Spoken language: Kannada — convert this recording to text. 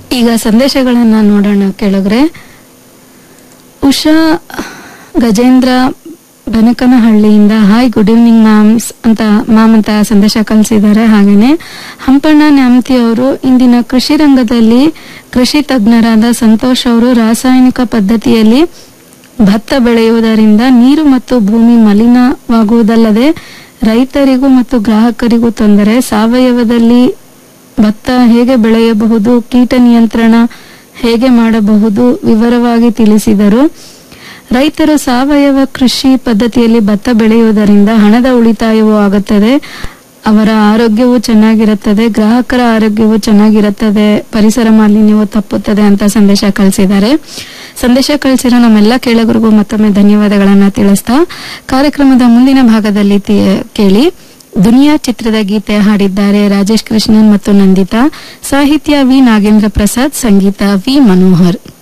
ಈಗ ಸಂದೇಶಗಳನ್ನ ನೋಡೋಣ ಕೇಳಿದ್ರೆ ಉಷಾ ಗಜೇಂದ್ರ ಬೆನಕನಹಳ್ಳಿಯಿಂದ ಹಾಯ್ ಗುಡ್ ಈವ್ನಿಂಗ್ ಮ್ಯಾಮ್ಸ್ ಅಂತ ಮ್ಯಾಮ್ ಅಂತ ಸಂದೇಶ ಕಳಿಸಿದ್ದಾರೆ ಹಾಗೇನೆ ಹಂಪಣ್ಣ ನ್ಯಾಮತಿ ಅವರು ಇಂದಿನ ಕೃಷಿ ರಂಗದಲ್ಲಿ ಕೃಷಿ ತಜ್ಞರಾದ ಸಂತೋಷ್ ಅವರು ರಾಸಾಯನಿಕ ಪದ್ಧತಿಯಲ್ಲಿ ಭತ್ತ ಬೆಳೆಯುವುದರಿಂದ ನೀರು ಮತ್ತು ಭೂಮಿ ಮಲಿನವಾಗುವುದಲ್ಲದೆ ರೈತರಿಗೂ ಮತ್ತು ಗ್ರಾಹಕರಿಗೂ ತೊಂದರೆ ಸಾವಯವದಲ್ಲಿ ಭತ್ತ ಹೇಗೆ ಬೆಳೆಯಬಹುದು ಕೀಟ ನಿಯಂತ್ರಣ ಹೇಗೆ ಮಾಡಬಹುದು ವಿವರವಾಗಿ ತಿಳಿಸಿದರು ರೈತರು ಸಾವಯವ ಕೃಷಿ ಪದ್ಧತಿಯಲ್ಲಿ ಭತ್ತ ಬೆಳೆಯುವುದರಿಂದ ಹಣದ ಉಳಿತಾಯವೂ ಆಗುತ್ತದೆ ಅವರ ಆರೋಗ್ಯವು ಚೆನ್ನಾಗಿರುತ್ತದೆ ಗ್ರಾಹಕರ ಆರೋಗ್ಯವು ಚೆನ್ನಾಗಿರುತ್ತದೆ ಪರಿಸರ ಮಾಲಿನ್ಯವು ತಪ್ಪುತ್ತದೆ ಅಂತ ಸಂದೇಶ ಕಳಿಸಿದ್ದಾರೆ ಸಂದೇಶ ಕಳಿಸಿರೋ ನಮ್ಮೆಲ್ಲ ಕೇಳಗರಿಗೂ ಮತ್ತೊಮ್ಮೆ ಧನ್ಯವಾದಗಳನ್ನ ತಿಳಿಸ್ತಾ ಕಾರ್ಯಕ್ರಮದ ಮುಂದಿನ ಭಾಗದಲ್ಲಿ ತಿ- ಕೇಳಿ ದುನಿಯಾ ಚಿತ್ರದ ಗೀತೆ ಹಾಡಿದ್ದಾರೆ ರಾಜೇಶ್ ಕೃಷ್ಣನ್ ಮತ್ತು ನಂದಿತಾ ಸಾಹಿತ್ಯ ವಿ ನಾಗೇಂದ್ರ ಪ್ರಸಾದ್ ಸಂಗೀತ ವಿ ಮನೋಹರ್